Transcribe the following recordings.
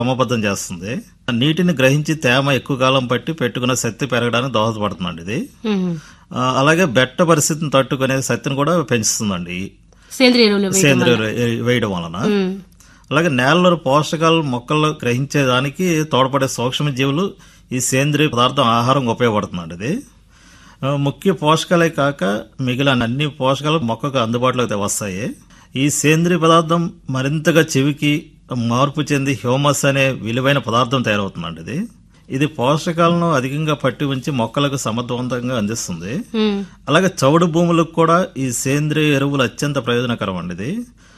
క్రమబద్ధం చేస్తుంది నీటిని గ్రహించి తేమ ఎక్కువ కాలం పట్టి పెట్టుకున్న శక్తి పెరగడానికి దోహదపడుతుందండి ఇది మ్మ్. ఆ, అలాగే బెట్ట పరిస్థితిని తట్టుకునే శక్తిని కూడా పెంచుతుందండి సేంద్రియ ఎరువులు వేయడం సేంద్రియ వల్ల. ఎరువు వేయడం వలన మ్మ్. అలాగే నేలలో పోషకాలు మొక్కలు గ్రహించేదానికి తోడ్పడే సూక్ష్మ జీవులు ఈ సేంద్రియ పదార్థం ఆహారం ఉపయోగపడుతుందండి ఇది ఆ, ముఖ్య పోషకాలే కాక మిగిలిన అన్ని పోషకాలు మొక్కకు అందుబాటులోకి వస్తాయి ఈ సేంద్రియ పదార్థం మరింతగా చెవికి మార్పు చెంది హ్యూమస్ అనే విలువైన పదార్థం తయారవుతుందండి ఇది ఇది పోషకాలను అధికంగా పట్టి ఉంచి మొక్కలకు సమర్థవంతంగా అందిస్తుంది మ్మ్. అలాగే చౌడు భూములకు కూడా ఈ సేంద్రియ ఎరువులు అత్యంత ప్రయోజనకరం అండి ఇది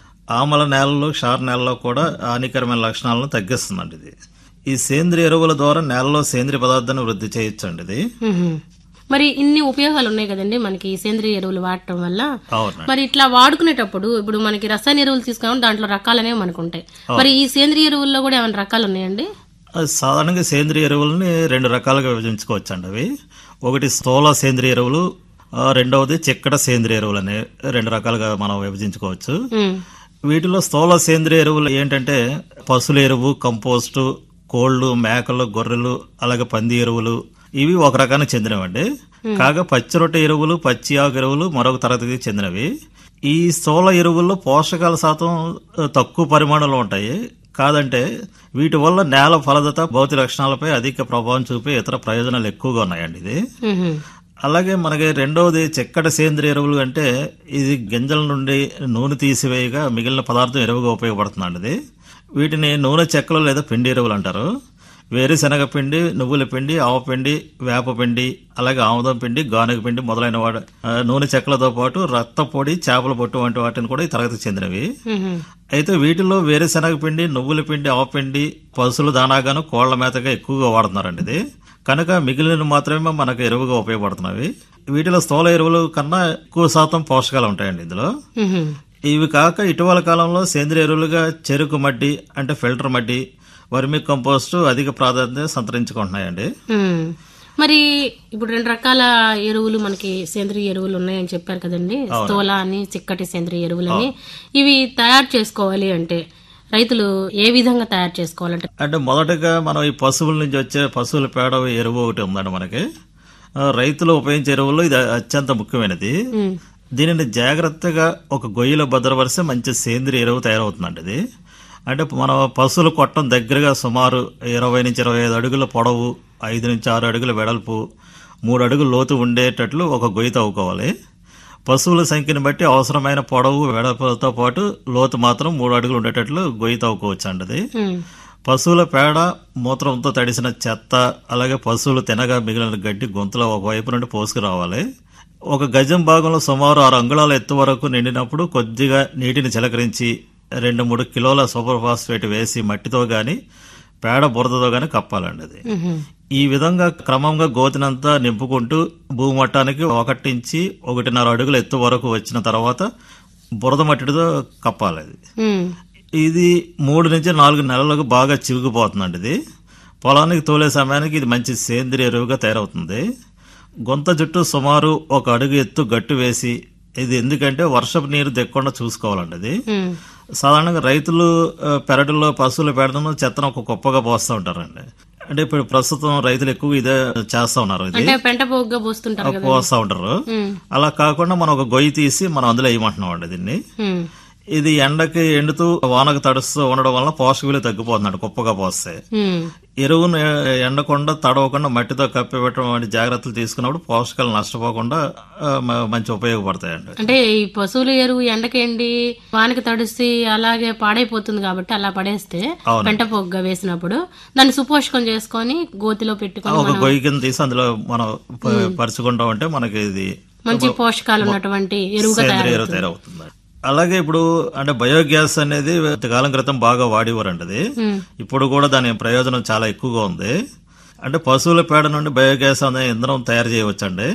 ఆమల నేలలో క్షార నేలలో కూడా హానికరమైన లక్షణాలను తగ్గిస్తుందండి ఇది ఈ సేంద్రియ ఎరువుల ద్వారా నేలలో సేంద్రియ పదార్థాన్ని వృద్ధి చేయొచ్చండి ఇది మ్మ్. మరి ఇన్ని ఉపయోగాలు ఉన్నాయి కదండి మనకి ఈ సేంద్రియ ఎరువులు వాడటం వల్ల అవునండి మరి ఇట్లా వాడుకునేటప్పుడు ఇప్పుడు మనకి రసాయన ఎరువులు తీసుకున్నాం దాంట్లో రకాలనేవి మనకు ఉంటాయి మరి ఈ సేంద్రియ ఎరువుల్లో కూడా ఏమైనా రకాలు ఉన్నాయండి అది సాధారణంగా సేంద్రియ ఎరువులని రెండు రకాలుగా విభజించుకోవచ్చండి అవి ఒకటి స్థూల సేంద్రియ ఎరువులు ఆ, రెండవది చిక్కట సేంద్రియ ఎరువులు అనే రెండు రకాలుగా మనం విభజించుకోవచ్చు మ్మ్. వీటిలో స్థూల సేంద్రియ ఎరువులు ఏంటంటే పశువుల ఎరువు కంపోస్టు కోళ్లు మేకలు గొర్రెలు అలాగే పంది ఎరువులు ఇవి ఒక రకానికి చెందినవండి కాగా పచ్చి రొట్టె ఎరువులు పచ్చి ఆకు ఎరువులు మరొక తరగతికి చెందినవి ఈ స్థూల ఎరువుల్లో పోషకాల శాతం ఆ, తక్కువ పరిమాణంలో ఉంటాయి కాదంటే వీటి వల్ల నేల ఫలదత భౌతిక లక్షణాలపై అధిక ప్రభావం చూపే ఇతర ప్రయోజనాలు ఎక్కువగా ఉన్నాయండి ఇది మ్మ్. అలాగే మనకి రెండవది చెక్కట సేంద్రియ ఎరువులు అంటే ఇది గింజల నుండి నూనె తీసివేయగా మిగిలిన పదార్థం ఎరువుగా ఉపయోగపడుతుందండి ఇది వీటిని నూనె చెక్కలు లేదా పిండి ఎరువులు అంటారు వేరుశనగ పిండి నువ్వుల పిండి ఆవ పిండి వేప పిండి అలాగే ఆముదం పిండి గానుగ పిండి మొదలైన వాడు ఆ, నూనె చెక్కలతో పాటు రక్త పొడి చేపల పొట్టు వంటి వాటిని కూడా ఈ తరగతికి చెందినవి మ్మ్. అయితే వీటిలో వేరుశనగ పిండి నువ్వుల పిండి ఆవ పిండి పశువుల దానాగాను కోళ్ల మేతగా ఎక్కువగా వాడుతున్నారండి ఇది కనుక మిగిలిన మాత్రమే మనకు ఎరువుగా ఉపయోగపడుతున్నవి వీటిలో స్థూల ఎరువులు కన్నా ఎక్కువ శాతం పోషకాలు ఉంటాయండి ఇందులో మ్మ్. ఇవి కాక ఇటీవల కాలంలో సేంద్రియ ఎరువులుగా చెరుకు మడ్డి అంటే ఫిల్టర్ మడ్డి వర్మి కంపోస్టు అధిక ప్రాధాన్యత సంతరించుకుంటున్నాయండి మ్మ్. మరి ఇప్పుడు రెండు రకాల ఎరువులు మనకి సేంద్రియ ఎరువులు ఉన్నాయని చెప్పారు కదండి స్థూల అని చిక్కటి సేంద్రియ ఎరువులని ఇవి తయారు చేసుకోవాలి అంటే రైతులు ఏ విధంగా తయారు చేసుకోవాలంటే అంటే మొదటగా మనం ఈ పశువుల నుంచి వచ్చే పశువుల పేడ ఎరువు ఒకటి ఉందండి మనకి ఆ, రైతులు ఉపయోగించే ఎరువుల్లో ఇది అత్యంత ముఖ్యమైనది మ్మ్. దీనిని జాగ్రత్తగా ఒక గొయ్యిలో భద్రపరిస్తే మంచి సేంద్రియ ఎరువు తయారవుతుందండి ఇది అంటే మన పశువులు కొట్టం దగ్గరగా సుమారు ఇరవై నుంచి ఇరవై ఐదు అడుగుల పొడవు ఐదు నుంచి ఆరు అడుగుల వెడల్పు మూడు అడుగుల లోతు ఉండేటట్లు ఒక గొయ్యి తవ్వుకోవాలి పశువుల సంఖ్యను బట్టి అవసరమైన పొడవు వెడల్పుతో పాటు లోతు మాత్రం మూడు అడుగులు ఉండేటట్లు గొయ్యి తవ్వుకోవచ్చు అండి అది మ్మ్. పశువుల పేడ మూత్రంతో తడిసిన చెత్త అలాగే పశువులు తినగా మిగిలిన గడ్డి గొంతులో ఒకవైపు నుండి పోసుకురావాలి ఒక గజం భాగంలో సుమారు ఆరు అంగుళాల ఎత్తు వరకు నిండినప్పుడు కొద్దిగా నీటిని చిలకరించి రెండు మూడు కిలోల సూపర్ ఫాస్ఫేట్ వేసి మట్టితో గాని పేడ బురదతో గాని కప్పాలండి అది మ్మ్. ఈ విధంగా క్రమంగా గోతినంతా నింపుకుంటూ భూమట్టానికి ఒకటి నుంచి ఒకటిన్నర అడుగుల ఎత్తు వరకు వచ్చిన తర్వాత బురద మట్టితో కప్పాలి అది మ్మ్. ఇది మూడు నుంచి నాలుగు నెలలకు బాగా చివుకుపోతుందండి ఇది పొలానికి తోలే సమయానికి ఇది మంచి సేంద్రియ ఎరువుగా తయారవుతుంది గొంత చుట్టూ సుమారు ఒక అడుగు ఎత్తు గట్టు వేసి ఇది ఎందుకంటే వర్షపు నీరు దెక్కకుండా చూసుకోవాలండి ఇది మ్మ్. సాధారణంగా రైతులు ఆ, పెరడుల్లో పశువులు పెడతాను చెత్తను ఒక కుప్పగా పోస్తూ ఉంటారండి అంటే ఇప్పుడు ప్రస్తుతం రైతులు ఎక్కువ ఇదే చేస్తా ఉన్నారు ఇది అంటే పెంట పోగ్గా పోస్తుంటారు కదా పోస్తా ఉంటారు మ్మ్. అలా కాకుండా మనం ఒక గొయ్యి తీసి మనం అందులో వేయమంటున్నాం అండి దీన్ని మ్మ్. ఇది ఎండకి ఎండుతూ వానకు తడుస్తూ ఉండడం వల్ల పోషక విలువ తగ్గిపోతున్నాడు కుప్పగా పోస్తే మ్మ్. ఎరువును ఎ- ఎండకుండా తడవకుండా మట్టితో కప్పి పెట్టడం వంటి జాగ్రత్తలు తీసుకున్నప్పుడు పోషకాలు నష్టపోకుండా ఆ, మ- మంచి ఉపయోగపడతాయండి అంటే ఈ పశువుల ఎరువు ఎండకేండి వానకి తడిసి అలాగే పాడైపోతుంది కాబట్టి అలా పడేస్తే అవును. పెంట పొగ్గ వేసినప్పుడు దాన్ని సుపోషకం చేసుకొని గోతిలో పెట్టుకొని ఒక గొయ్యి కింద తీసి అందులో మనం ప- పరుచుకుంటాం అంటే మనకి ఇది మంచి పోషకాలు ఉన్నటువంటి ఎరువుగా సేంద్రియ ఎరువు తయారవుతుంది అలాగే ఇప్పుడు అంటే బయోగ్యాస్ అనేది కాలం క్రితం బాగా వాడేవారండి అది మ్మ్. ఇప్పుడు కూడా దాని ప్రయోజనం చాలా ఎక్కువగా ఉంది అంటే పశువుల పేడ నుండి బయోగ్యాస్ అనే ఇంధనం తయారు చేయవచ్చండి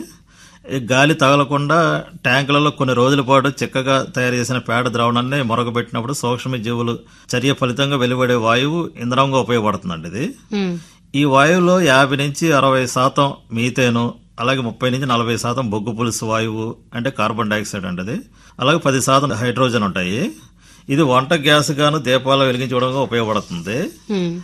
ఈ గాలి తగలకుండా ట్యాంకులలో కొన్ని రోజుల పాటు చిక్కగా తయారు చేసిన పేడ ద్రావణాన్ని మొరగబెట్టినప్పుడు సూక్ష్మ జీవులు చర్య ఫలితంగా వెలువడే వాయువు ఇంధనంగా ఉపయోగపడుతుందండి ఇది మ్మ్. ఈ వాయువులో యాభై నుంచి అరవై శాతం మీథేను అలాగే ముప్పై నుంచి నలభై శాతం బొగ్గు పులుసు వాయువు అంటే కార్బన్ డైఆక్సైడ్ అండి అది అలాగే పది శాతం హైడ్రోజన్ ఉంటాయి ఇది వంట గ్యాస్ గాను దీపాలు వెలిగించడంగా ఉపయోగపడుతుంది మ్మ్.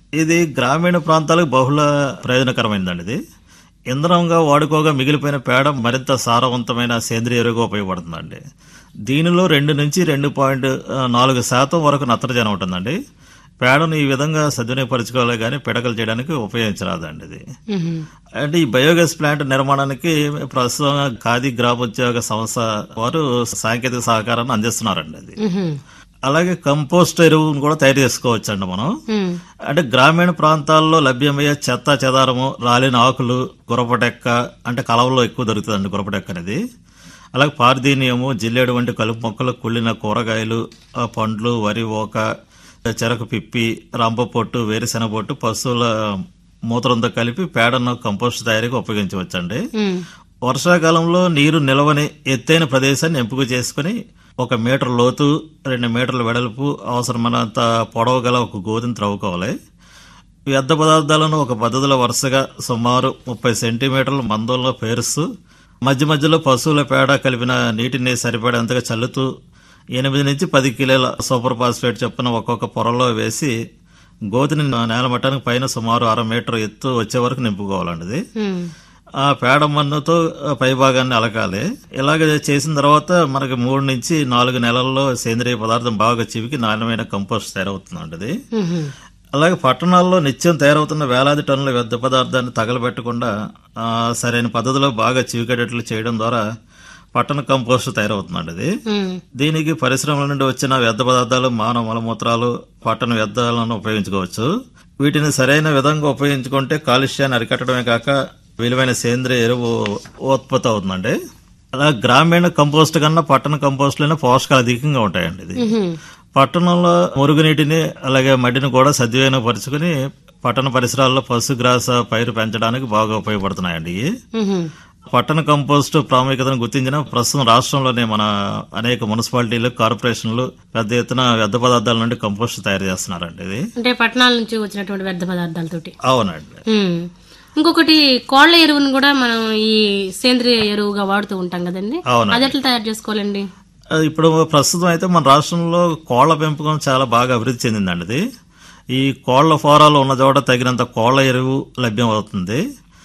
ఇది గ్రామీణ ప్రాంతాలకు బహుళ ప్రయోజనకరమైందండి ఇది ఇంధనంగా వాడుకోగా మిగిలిపోయిన పేడ మరింత సారవంతమైన సేంద్రియ ఎరువుగా ఉపయోగపడుతుందండి దీనిలో రెండు నుంచి రెండు పాయింట్ నాలుగు శాతం వరకు నత్రజని ఉంటుందండి పేడను ఈ విధంగా సద్వినియోగపరచుకోవాలి కానీ పిడకలు చేయడానికి ఉపయోగించరాదండి ఇది మ్మ్. అంటే ఈ బయోగ్యాస్ ప్లాంట్ నిర్మాణానికి ప్రస్తుతం ఖాదీ గ్రామోద్యోగ సంస్థ వారు సాంకేతిక సహకారాన్ని అందిస్తున్నారండి అది మ్మ్. అలాగే కంపోస్ట్ ఎరువును కూడా తయారు చేసుకోవచ్చు అండి మనం మ్మ్. అంటే గ్రామీణ ప్రాంతాల్లో లభ్యమయ్యే చెత్త చెదారము రాలిన ఆకులు గురపటెక్క అంటే కలవలో ఎక్కువ దొరుకుతుందండి గురపటెక్క అనేది అలాగే పార్దీనియము జిల్లేడు వంటి కలుపు మొక్కలు కుళ్ళిన కూరగాయలు ఆ పండ్లు వరి ఓక చెరకు పిప్పి రంప పొట్టు వేరుశెనగ పొట్టు పశువుల మూత్రంతో కలిపి పేడను కంపోస్ట్ తయారీకి ఉపయోగించవచ్చండి మ్మ్. వర్షాకాలంలో నీరు నిలవని ఎత్తైన ప్రదేశాన్ని ఎంపిక చేసుకుని ఒక మీటర్ లోతు రెండు మీటర్ల వెడల్పు అవసరమైనంత పొడవు గల ఒక గోధుమ త్రవ్వుకోవాలి వ్యర్థ పదార్థాలను ఒక పద్ధతిలో వరుసగా సుమారు ముప్పై సెంటీమీటర్ల మందంలో పేరుస్తూ మధ్య మధ్యలో పశువుల పేడ కలిపిన నీటిని సరిపడేంతగా చల్లుతూ ఎనిమిది నుంచి పది కిలోల సూపర్ ఫాస్ఫేట్ చొప్పున ఒక్కొక్క పొరలో వేసి గోతిని నేల మట్టానికి పైన సుమారు అర మీటర్ ఎత్తు వచ్చే వరకు నింపుకోవాలండి ఇది మ్మ్. ఆ పేడ మన్నుతో పై భాగాన్ని అలకాలి ఇలాగ చేసిన తర్వాత మనకి మూడు నుంచి నాలుగు నెలల్లో సేంద్రియ పదార్థం బాగా చివికి నాణ్యమైన కంపోస్ట్ తయారవుతుందండి ఇది మ్మ్. అలాగే పట్టణాల్లో నిత్యం తయారవుతున్న వేలాది టన్నుల వ్యర్థ పదార్థాన్ని తగలబెట్టకుండా ఆ, సరైన పద్ధతిలో బాగా చివికేటట్లు చేయడం ద్వారా పట్టణ కంపోస్ట్ తయారవుతుందండి ఇది మ్మ్. దీనికి పరిశ్రమల నుండి వచ్చిన వ్యర్థ పదార్థాలు మానవ మలమూత్రాలు పట్టణ వ్యర్థాలను ఉపయోగించుకోవచ్చు వీటిని సరైన విధంగా ఉపయోగించుకుంటే కాలుష్యాన్ని అరికట్టడమే కాక విలువైన సేంద్రియ ఎరువు ఉత్పత్తి అవుతుందండి అలా గ్రామీణ కంపోస్ట్ కన్నా పట్టణ కంపోస్ట్లోనే పోషకాలు అధికంగా ఉంటాయండి ఇది మ్మ్. పట్టణంలో మురుగునీటిని అలాగే మట్టిని కూడా సద్వినియోగపరుచుకుని పట్టణ పరిసరాల్లో పశుగ్రాస పైరు పెంచడానికి బాగా ఉపయోగపడుతున్నాయండి ఇవి మ్మ్. పట్టణ కంపోస్ట్ ప్రాముఖ్యతను గుర్తించిన ప్రస్తుతం రాష్ట్రంలోనే మన అనేక మున్సిపాలిటీలు కార్పొరేషన్లు పెద్ద ఎత్తున వ్యర్థ పదార్థాల నుండి కంపోస్ట్ తయారు చేస్తున్నారండి ఇది అంటే పట్టణాల నుంచి వచ్చినటువంటి వ్యర్థ పదార్థాలతోటి అవునండి మ్మ్. ఇంకొకటి కోళ్ల ఎరువును కూడా మనం ఈ సేంద్రియ ఎరువుగా వాడుతూ ఉంటాం కదండి అవునండి అది ఎట్లా తయారు చేసుకోవాలండి అది ఇప్పుడు ప్రస్తుతం అయితే మన రాష్ట్రంలో కోళ్ల పెంపకం చాలా బాగా అభివృద్ధి చెందిందండి ఇది ఈ కోళ్ల ఫారాలు ఉన్న చోట తగినంత కోళ్ల ఎరువు లభ్యం అవుతుంది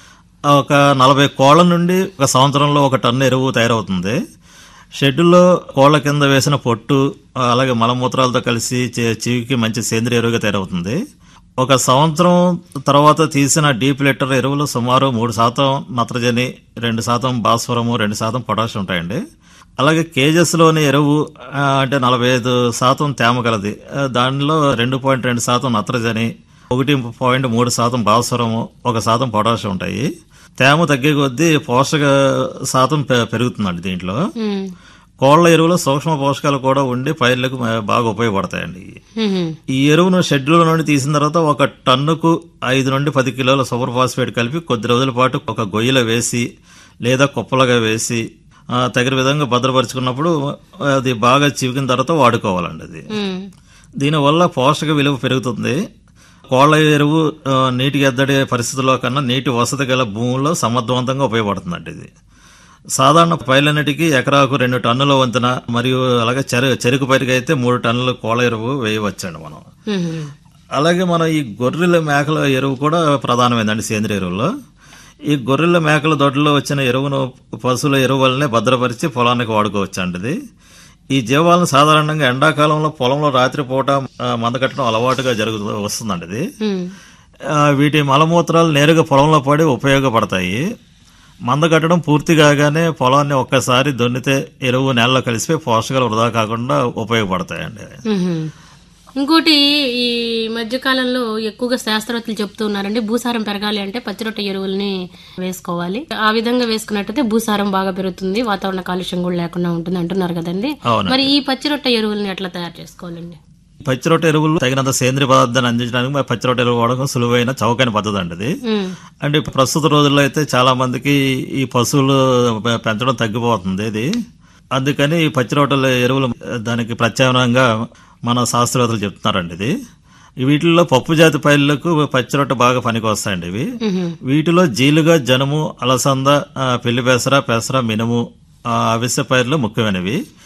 ఒక నలభై కోళ్ల నుండి ఒక సంవత్సరంలో ఒక టన్ను ఎరువు తయారవుతుంది షెడ్యూల్లో కోళ్ల కింద వేసిన పొట్టు అలాగే మలమూత్రాలతో కలిసి చే- చెవికి మంచి సేంద్రియ ఎరువుగా తయారవుతుంది ఒక సంవత్సరం తర్వాత తీసిన డీప్ లిటర్ ఎరువులు సుమారు మూడు శాతం నత్రజని రెండు శాతం భాస్వరము రెండు శాతం పొటాషియం ఉంటాయండి అలాగే కేజెస్ లోని ఎరువు ఆ, అంటే నలభై ఐదు శాతం తేమ కలది ఆ, దానిలో రెండు పాయింట్ రెండు శాతం నత్రజని ఒకటి పాయింట్ మూడు శాతం భాస్వరము ఒక శాతం పొటాషియం ఉంటాయి తేమ తగ్గే కొద్దీ పోషక శాతం పె- పెరుగుతుందండి దీంట్లో మ్మ్. కోళ్ల ఎరువులో సూక్ష్మ పోషకాలు కూడా ఉండి పైర్లకు మ- బాగా ఉపయోగపడతాయండి మ్మ్. ఈ ఎరువును షెడ్యూల్ నుండి తీసిన తర్వాత ఒక టన్నుకు ఐదు నుండి పది కిలోల సూపర్ ఫాస్ఫేట్ కలిపి కొద్ది రోజుల పాటు ఒక గొయ్యిలో వేసి లేదా కుప్పలుగా వేసి ఆ, తగిన విధంగా భద్రపరుచుకున్నప్పుడు అది బాగా చివికిన తర్వాత వాడుకోవాలండి అది మ్మ్. దీనివల్ల పోషక విలువ పెరుగుతుంది కోళ్ల ఎరువు ఆ, నీటికి ఎద్దడి పరిస్థితుల్లో కన్నా నీటి వసతి గల భూముల్లో సమర్థవంతంగా ఉపయోగపడుతుందండి ఇది సాధారణ పైర్లన్నిటికీ ఎకరాకు రెండు టన్నుల వంతున మరియు అలాగే చెరు చెరుకు పైరుకి అయితే మూడు టన్నుల కోళ్ల ఎరువు వేయవచ్చండి మనం మ్మ్. అలాగే మనం ఈ గొర్రెల మేకల ఎరువు కూడా ప్రధానమైందండి సేంద్రియ ఎరువుల్లో ఈ గొర్రెల మేకల దొడ్లలో వచ్చిన ఎరువును పశువుల ఎరువు వల్లనే భద్రపరిచి పొలానికి వాడుకోవచ్చు అండి ఇది ఈ జీవాలను సాధారణంగా ఎండాకాలంలో పొలంలో రాత్రిపూట ఆ, మందకట్టడం అలవాటుగా జరుగుతూ వస్తుందండి ఇది మ్మ్. ఆ, వీటి మలమూత్రాలు నేరుగా పొలంలో పడి ఉపయోగపడతాయి మంద కట్టడం పూర్తి కాగానే పొలాన్ని ఒక్కసారి దున్నితే ఎరువు నేలలో కలిసిపోయి పోషకాలు వృధా కాకుండా ఉపయోగపడతాయండి మ్మ్. ఇంకోటి ఈ మధ్యకాలంలో ఎక్కువగా శాస్త్రవేత్తలు చెప్తూ ఉన్నారండి భూసారం పెరగాలి అంటే పచ్చిరొట్ట ఎరువుల్ని వేసుకోవాలి ఆ విధంగా వేసుకున్నట్టయితే భూసారం బాగా పెరుగుతుంది వాతావరణ కాలుష్యం కూడా లేకుండా ఉంటుంది అంటున్నారు కదండి అవును మరి ఈ పచ్చిరొట్ట ఎరువుల్ని ఎట్లా తయారు చేసుకోవాలండి పచ్చిరొట్ట ఎరువులు తగినంత సేంద్రియ పదార్థాన్ని అందించడానికి మరి పచ్చిరొట్ట ఎరువు వాడకం సులువైన చౌకైన పద్ధతి అండి ఇది మ్మ్. అంటే ఇప్పుడు ప్రస్తుత రోజుల్లో అయితే చాలా మందికి ఈ పశువులు పె- పెంచడం తగ్గిపోతుంది ఇది అందుకని ఈ పచ్చిరొట్టల ఎరువులు దానికి ప్రత్యామ్నాయంగా మన శాస్త్రవేత్తలు చెప్తున్నారండి ఇది వీటిల్లో పప్పు జాతి పైర్లకు పచ్చిరొట్ట బాగా పనికి వస్తాయండి ఇవి మ్మ్. వీటిలో జీలుగా జనుము అలసంద ఆ, పెళ్లి పెసర పెసర మినుము ఆ, అవిసె పైర్లు ముఖ్యమైనవి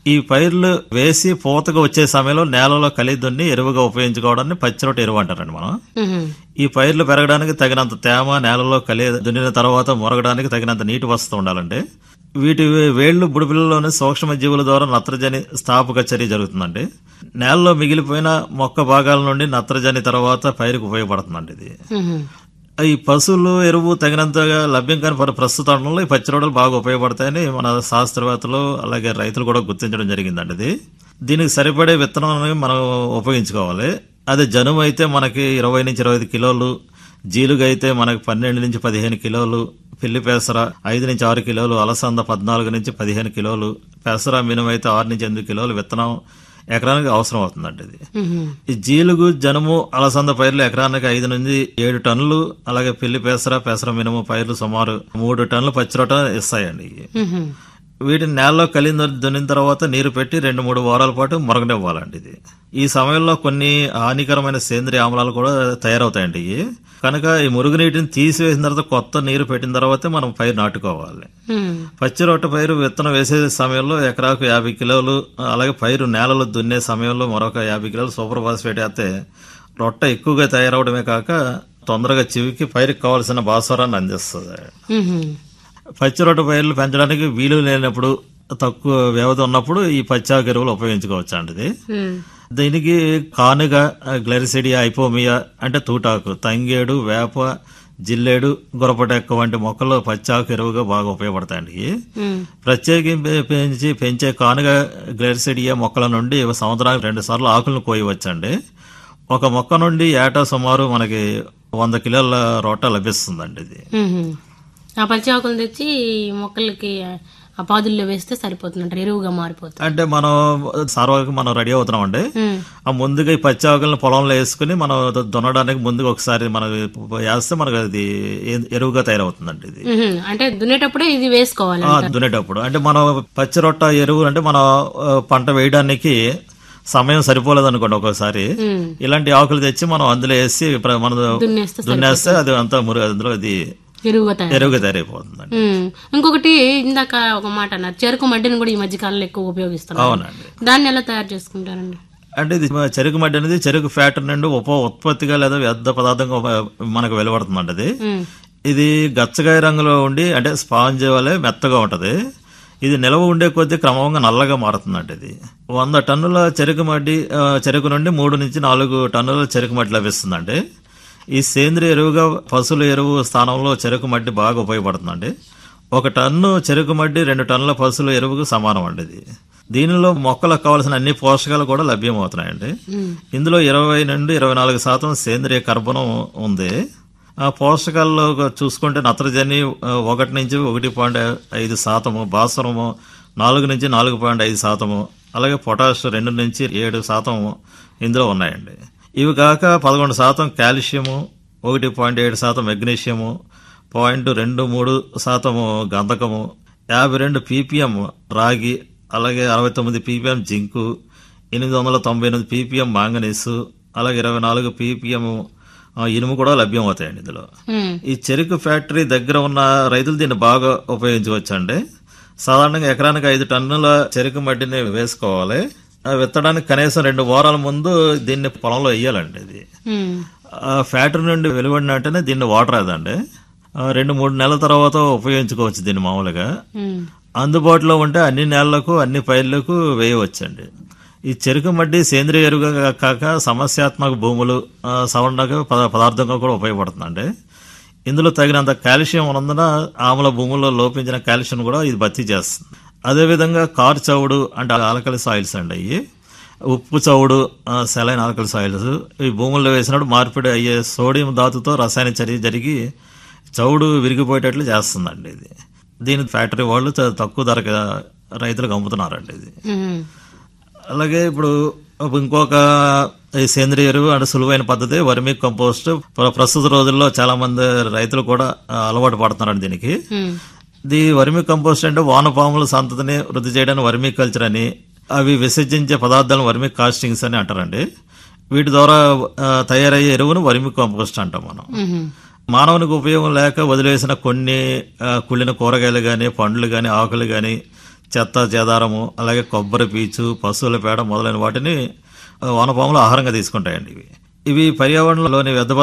ఈ పైర్లు వేసి పూతకు వచ్చే సమయంలో నేలలో కలిగి దున్ని ఎరువుగా ఉపయోగించుకోవడాన్ని పచ్చిరొట్ట ఎరువు అంటారండి మనం మ్మ్. ఈ పైర్లు పెరగడానికి తగినంత తేమ నేలలో కలి దున్నిన తర్వాత మొరగడానికి తగినంత నీటి వసతి ఉండాలండి వీటి వేళ్లు బుడిపిల్లలోని సూక్ష్మ జీవుల ద్వారా నత్రజని స్థాపక చర్య జరుగుతుందండి నేలలో మిగిలిపోయిన మొక్క భాగాల నుండి నత్రజని తర్వాత పైరుకు ఉపయోగపడుతుందండి ఇది మ్మ్. ఈ పశువులు ఎరువు తగినంతగా లభ్యం కాని పరి- ప్రస్తుత తరుణంలో ఈ పచ్చిరొడలు బాగా ఉపయోగపడతాయని మన శాస్త్రవేత్తలు అలాగే రైతులు కూడా గుర్తించడం జరిగిందండి ఇది దీనికి సరిపడే విత్తనం అనేది మనం ఉపయోగించుకోవాలి అదే జనుము అయితే మనకి ఇరవై నుంచి ఇరవై ఐదు కిలోలు జీలుగా అయితే మనకి పన్నెండు నుంచి పదిహేను కిలోలు పిల్లి పెసర ఐదు నుంచి ఆరు కిలోలు అలసంద పద్నాలుగు నుంచి పదిహేను కిలోలు పెసర మినుము అయితే ఆరు నుంచి ఎనిమిది కిలోలు విత్తనం ఎకరానికి అవసరం అవుతుందండి ఇది మ్మ్. ఈ జీలుగు జనుము అలసంద పైర్లు ఎకరానికి ఐదు నుంచి ఏడు టన్నులు అలాగే పిల్లి పెసర పెసర మినుము పైర్లు సుమారు మూడు టన్నులు పచ్చిరొట్ట ఇస్తాయండి ఇవి. మ్మ్. వీటిని నేలలో కలిగి దున్నిన తర్వాత నీరు పెట్టి రెండు మూడు వారాల పాటు మొరగనివ్వాలండి ఇది ఈ సమయంలో కొన్ని హానికరమైన సేంద్రియ ఆమ్లాలు కూడా తయారవుతాయండి ఇవి కనుక ఈ మురుగునీటిని తీసివేసిన తర్వాత కొత్త నీరు పెట్టిన తర్వాతే మనం పైరు నాటుకోవాలి మ్మ్. పచ్చి రొట్ట పైరు విత్తనం వేసే సమయంలో ఎకరాకు యాభై కిలోలు అలాగే పైరు నేలలో దున్నే సమయంలో మరొక యాభై కిలోలు సూపర్ ఫాస్ఫేట్ వేస్తే రొట్ట ఎక్కువగా తయారవడమే కాక తొందరగా చివికి పైరుకి కావాల్సిన భాస్వరాన్ని అందిస్తుంది మ్మ్. పచ్చి రొట్ట పైర్లు పెంచడానికి వీలు లేనప్పుడు తక్కువ వ్యవధి ఉన్నప్పుడు ఈ పచ్చాకు ఎరువులు ఉపయోగించుకోవచ్చు అండి ఇది మ్మ్. దీనికి కానుగ గ్లెరిసిడియా ఐపోమియా అంటే తూటాకు తంగేడు వేప జిల్లేడు గురపటెక్క వంటి మొక్కలు పచ్చాకు ఎరువుగా బాగా ఉపయోగపడతాయండి ఇవి. మ్మ్. ప్రత్యేకించి పెంచి పెంచే కానుగ గ్లెరిసిడియా మొక్కల నుండి సంవత్సరానికి రెండు సార్లు ఆకులను కోయవచ్చండి ఒక మొక్క నుండి ఏటా సుమారు మనకి వంద కిలోల రోట లభిస్తుందండి ఇది మ్మ్. ఆ పచ్చి ఆకులు తెచ్చి ఈ మొక్కలకి ఆ పాదుల్లో వేస్తే సరిపోతుందంటారు ఎరువుగా మారిపోతుంది అంటే మనం సర్వకి మనం రెడీ అవుతున్నామండి మ్మ్. ఆ ముందుగా ఈ పచ్చి ఆకులను పొలంలో వేసుకుని మనం దున్నడానికి ముందుగా ఒకసారి మనం వేస్తే మనకు అది ఏ- ఎరువుగా తయారవుతుందండి ఇది మ్మ్. అంటే దున్నేటప్పుడే ఇది వేసుకోవాలి ఆ, దున్నేటప్పుడు అంటే మనం పచ్చి రొట్ట ఎరువు అంటే మనం ఆ, పంట వేయడానికి సమయం సరిపోలేదు అనుకోండి ఒక్కోసారి మ్మ్. ఇలాంటి ఆకులు తెచ్చి మనం అందులో వేసి ప్ర- మనం దున్నేస్తే దున్నేస్తే అది అంతా మురు అందులో అది ఎరువుగా తయారు ఎరువుగా తయారైపోతుందండి మ్మ్. ఇంకొకటి ఇందాక ఒక మాట అన్నారు చెరుకు మడ్డిని కూడా ఈ మధ్య కాలంలో ఎక్కువ ఉపయోగిస్తున్నారు అవునండి దాన్ని ఎలా తయారు చేసుకుంటారండి అంటే ఇది చెరుకు మడ్డి అనేది చెరుకు ఫ్యాట్ నుండి ఉప ఉత్పత్తిగా లేదా వ్యర్థ పదార్థంగా ఉప- మనకు వెలువడుతుందండి అది మ్మ్. ఇది గచ్చగాయ రంగులో ఉండి అంటే స్పాంజ్ వలె మెత్తగా ఉంటది ఇది నిల్వ ఉండే కొద్దీ క్రమంగా నల్లగా మారుతుందండి ఇది వంద టన్నుల చెరుకు మడ్డి ఆ, చెరుకు నుండి మూడు నుంచి నాలుగు టన్నుల చెరుకు మడ్డి లభిస్తుందండి ఈ సేంద్రియ ఎరువుగా పశువుల ఎరువు స్థానంలో చెరుకు మడ్డి బాగా ఉపయోగపడుతుందండి ఒక టన్ను చెరుకు మడ్డి రెండు టన్నుల పశువుల ఎరువుకు సమానం అండి ఇది దీనిలో మొక్కలకు కావాల్సిన అన్ని పోషకాలు కూడా లభ్యమవుతున్నాయండి ఇందులో ఇరవై నుండి ఇరవై నాలుగు శాతం సేంద్రియ కర్బనం ఉంది ఆ పోషకాల్లో చూసుకుంటే నత్రజని ఆ, ఒకటి నుంచి ఒకటి పాయింట్ ఐదు శాతము భాస్వరము నాలుగు నుంచి నాలుగు పాయింట్ ఐదు శాతము అలాగే పొటాష్ రెండు నుంచి ఏడు శాతము ఇందులో ఉన్నాయండి ఇవి కాక పదకొండు శాతం కాల్షియము ఒకటి పాయింట్ ఏడు శాతం మెగ్నీషియము పాయింట్ రెండు మూడు శాతము గంధకము యాభై రెండు పీపీఎం రాగి అలాగే అరవై తొమ్మిది పీపీఎం జింకు ఎనిమిది వందల తొంభై ఎనిమిది పీపీఎం మాంగనీసు అలాగే ఇరవై నాలుగు పీపీఎం ఇనుము కూడా లభ్యం అవుతాయండి ఇందులో మ్మ్. ఈ చెరుకు ఫ్యాక్టరీ దగ్గర ఉన్న రైతులు దీన్ని బాగా ఉపయోగించవచ్చండి సాధారణంగా ఎకరానికి ఐదు టన్నుల చెరుకు మట్టిని వేసుకోవాలి ఆ విత్తడానికి కనీసం రెండు వారాల ముందు దీన్ని పొలంలో వేయాలండి ఇది మ్మ్. ఆ ఫ్యాక్టరీ నుండి వెలువడిన వెంటనే దీన్ని వాటర్ అదండి ఆ రెండు మూడు నెలల తర్వాత ఉపయోగించుకోవచ్చు దీన్ని మామూలుగా మ్మ్. అందుబాటులో ఉంటే అన్ని నెలలకు అన్ని పైర్లకు వేయవచ్చండి ఈ చెరుకు మడ్డి సేంద్రియ ఎరువుగా కాక సమస్యాత్మక భూములు ఆ, సవరణకు పద- పదార్థంగా కూడా ఉపయోగపడుతుందండి ఇందులో తగినంత కాల్షియం ఉన్నందున ఆమ్ల భూముల్లో లోపించిన కాల్షియం కూడా ఇది భర్తీ చేస్తుంది అదేవిధంగా కారు చవుడు అంటే ఆలకలి సాయిల్స్ అండి అవి ఉప్పు చవుడు సెలైన్ ఆల్కలి సాయిల్స్ ఈ భూముల్లో వేసినప్పుడు మార్పిడి అయ్యే సోడియం ధాతుతో రసాయన చర్య జరిగి చవుడు విరిగిపోయేటట్లు చేస్తుందండి ఇది దీని ఫ్యాక్టరీ వాళ్ళు చ- తక్కువ ధరకి రైతులకు అమ్ముతున్నారండి ఇది మ్మ్. అలాగే ఇప్పుడు ఇంకొక ఈ సేంద్రియ ఎరువు అంటే సులువైన పద్ధతి వర్మీ కంపోస్ట్ ప్ర- ప్రస్తుత రోజుల్లో చాలా మంది రైతులు కూడా ఆ, అలవాటు పడుతున్నారండి దీనికి మ్మ్. ఇది వర్మీ కంపోస్ట్ అంటే వానపాముల సంతతిని వృద్ధి చేయడానికి వర్మీ కల్చర్ అని అవి విసర్జించే పదార్థాలను వర్మీ కాస్టింగ్స్ అని అంటారండి వీటి ద్వారా ఆ, తయారయ్యే ఎరువును వర్మీ కంపోస్ట్ అంటాం మనం మ్మ్. మానవునికి ఉపయోగం లేక వదిలేసిన కొన్ని ఆ, కుళ్ళిన కూరగాయలు కానీ పండ్లు కానీ ఆకులు కానీ చెత్త చెదారము అలాగే కొబ్బరి పీచు పశువుల పేడ మొదలైన వాటిని ఆ, వానపాములు ఆహారంగా తీసుకుంటాయండి ఇవి ఇవి పర్యావరణంలోని వ్యర్థ